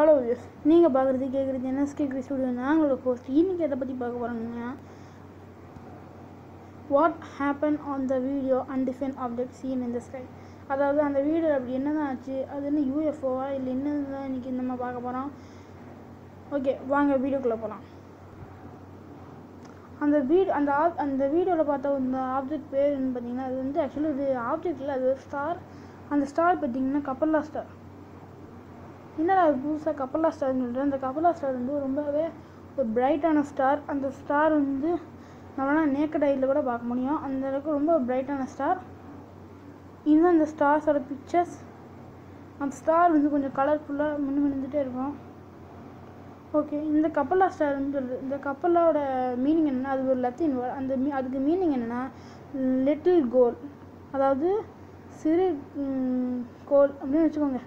hello views நீங்கள் பார்க்குறது கேட்குறது என்எஸ்கே கிரி ஸ்டுடியோ நாங்களோட போஸ்ட் இன்றைக்கி எதை பற்றி பார்க்க போகிறோம்னா what happen on the video undefined object seen in the sky அதாவது அந்த வீடியோ அப்படி என்ன தான் ஆச்சு அது என்ன யூஎஃப்ஓவா இல்லை என்னது தான் இன்றைக்கி நம்ம பார்க்க போகிறோம் ஓகே வாங்க வீடியோக்குள்ளே போகலாம் அந்த வீடு அந்த ஆப் அந்த வீடியோவில் பார்த்த அந்த ஆப்ஜெக்ட் பேர் என்ன பார்த்தீங்கன்னா அது வந்து ஆக்சுவலி இது ஆப்ஜெக்ட் இல்லை அது ஒரு ஸ்டார் அந்த ஸ்டார் பார்த்தீங்கன்னா கப்பல்லா ஸ்டார் என்னடா அது புதுசாக கப்பலா ஸ்டார்னு சொல்லிட்டு அந்த கப்பலா ஸ்டார் வந்து ரொம்பவே ஒரு பிரைட்டான ஸ்டார் அந்த ஸ்டார் வந்து நம்மளால் நேக்கட் ஐயில் கூட பார்க்க முடியும் அந்த அளவுக்கு ரொம்ப பிரைட்டான ஸ்டார் இதுதான் அந்த ஸ்டார்ஸோட பிக்சர்ஸ் அந்த ஸ்டார் வந்து கொஞ்சம் கலர்ஃபுல்லாக மின்னு மின்னுட்டே இருக்கும் ஓகே இந்த கப்பலா ஸ்டார் வந்து சொல்லுது இந்த கப்பலோட மீனிங் என்னன்னா அது ஒரு லத்தீன் வேர்ட் அந்த மீ அதுக்கு மீனிங் என்னென்னா லிட்டில் கோல் அதாவது சிறு ம், கோல் அப்படின்னு வச்சுக்கோங்க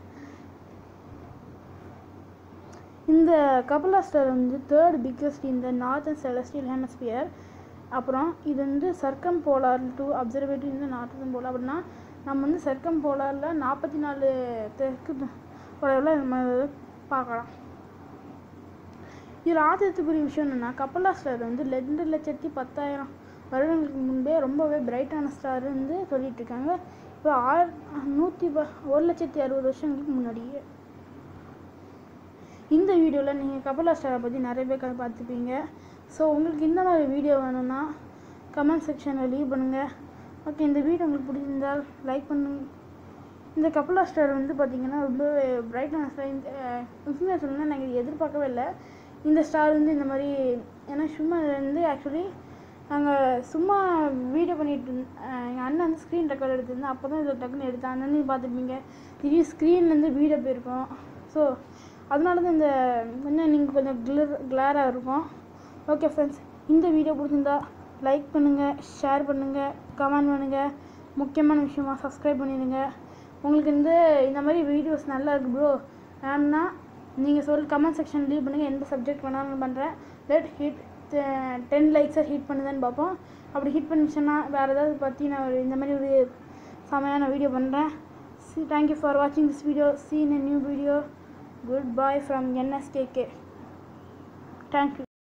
இந்த கப்பலா ஸ்டார் வந்து தேர்ட் பிக்கஸ்ட் இந்த நார்த்தன் செலஸ்டியல் ஹெமஸ்பியர் அப்புறம் இது வந்து சர்க்கம் போலார் டு அப்சர்வேட்டிவ் இந்த நார்த்தன் போலார் அப்படின்னா நம்ம வந்து சர்க்கம் போலாரில் நாற்பத்தி நாலு தெற்கு தொலைவில் நம்ம இதை பார்க்கலாம் இதில் ஆச்சரியத்துக்குரிய விஷயம் என்னென்னா கப்பலா ஸ்டார் வந்து ரெண்டு லட்சத்தி பத்தாயிரம் வருடங்களுக்கு முன்பே ரொம்பவே பிரைட்டான ஸ்டார் வந்து சொல்லிட்டு இருக்காங்க இப்போ ஆறு நூற்றி ப ஒரு லட்சத்தி அறுபது வருஷங்களுக்கு முன்னாடியே இந்த வீடியோவில் நீங்கள் கபலா ஸ்டாரை பற்றி நிறைய பேர் க- பார்த்துப்பீங்க ஸோ உங்களுக்கு இந்த மாதிரி வீடியோ வேணும்னா கமெண்ட் செக்ஷனில் லீவ் பண்ணுங்கள் ஓகே இந்த வீடியோ உங்களுக்கு பிடிச்சிருந்தால் லைக் பண்ணுங்க இந்த கபலா ஸ்டார் வந்து பார்த்தீங்கன்னா ரொம்ப பிரைட்டான ஸ்டார் இந்த உண்மையாக சொல்லணும்னா நாங்கள் இது எதிர்பார்க்கவே இல்லை இந்த ஸ்டார் வந்து இந்த மாதிரி ஏன்னா சும்மா இது வந்து ஆக்சுவலி நாங்கள் சும்மா வீடியோ பண்ணிட்டு இருந்தோம் எங்கள் அண்ணன் வந்து ஸ்க்ரீன் ரெக்கார்ட் எடுத்திருந்தேன் அப்போ தான் இதில் டக்குன்னு எடுத்தேன் அண்ணன் பார்த்துருப்பீங்க திடீர்னு ஸ்க்ரீன்லேருந்து வீடியோ போயிருக்கோம் ஸோ அதனால தான் இந்த கொஞ்சம் நீங்கள் கொஞ்சம் கிளர் கிளாராக இருக்கும் ஓகே ஃப்ரெண்ட்ஸ் இந்த வீடியோ பிடிச்சிருந்தா லைக் பண்ணுங்கள் ஷேர் பண்ணுங்கள் கமெண்ட் பண்ணுங்கள் முக்கியமான விஷயமா சப்ஸ்கிரைப் பண்ணிடுங்க உங்களுக்கு வந்து இந்த மாதிரி வீடியோஸ் நல்லா இருக்கு ப்ரோ வேணும்னா நீங்கள் சொல் கமெண்ட் செக்ஷன் லீவ் பண்ணுங்கள் எந்த சப்ஜெக்ட் வேணாலும் பண்ணுறேன் லெட் ஹிட் டென் லைக்ஸை ஹிட் பண்ணுதான்னு பார்ப்போம் அப்படி ஹிட் பண்ணிச்சுன்னா வேறு ஏதாவது பற்றி நான் ஒரு இந்த மாதிரி ஒரு செமையான வீடியோ பண்ணுறேன் சி தேங்க்யூ ஃபார் வாட்சிங் this video seen a new video goodbye from NSKK thank you